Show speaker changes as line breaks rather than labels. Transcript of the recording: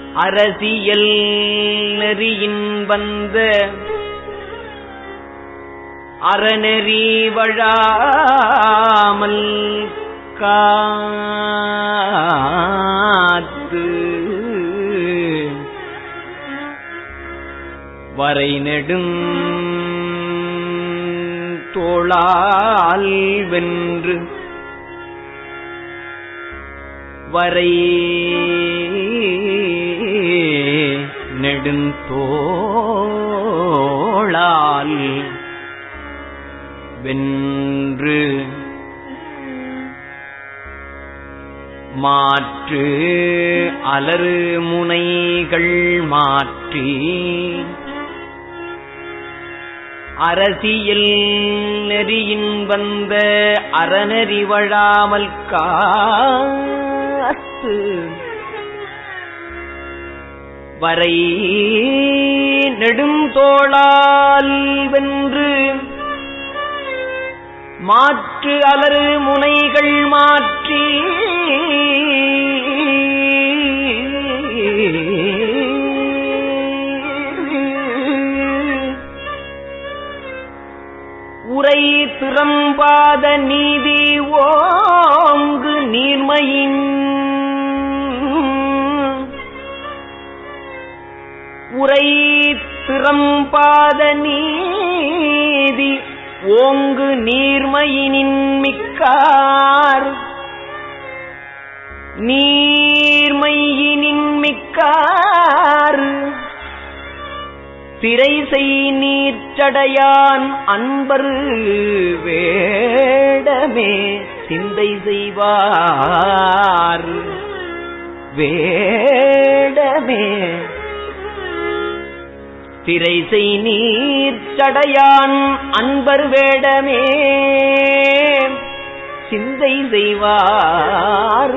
அரசியல் நெறியின் வந்த அறநெறி வழாமல் காத்து வரை நெடும் தோளால் வென்று வரை நெடுந்தோளால் வென்று மாற்று அலறு முனைகள் மாற்றி அரசியல் நெறியின் வந்த அறநெறி வழாமல் காத்து வரை நெடுந்தோளால் வென்று மாற்று அலறு முனைகள் மாற்றி உரை திறம்பாத நீதி ஓங்கு நீர்மையின் உரை திறம்பாத நீதி ஓங்கு நீர்மையினின் மிக்கார் நீர்மையினின் மிக்கார் திரை செய் நீர்ச்சடையான் அன்பர் வேடமே சிந்தை செய்வார் வேடமே திரை செய் நீர்ச்சடையான் அன்பர் வேடமே சிந்தை செய்வார்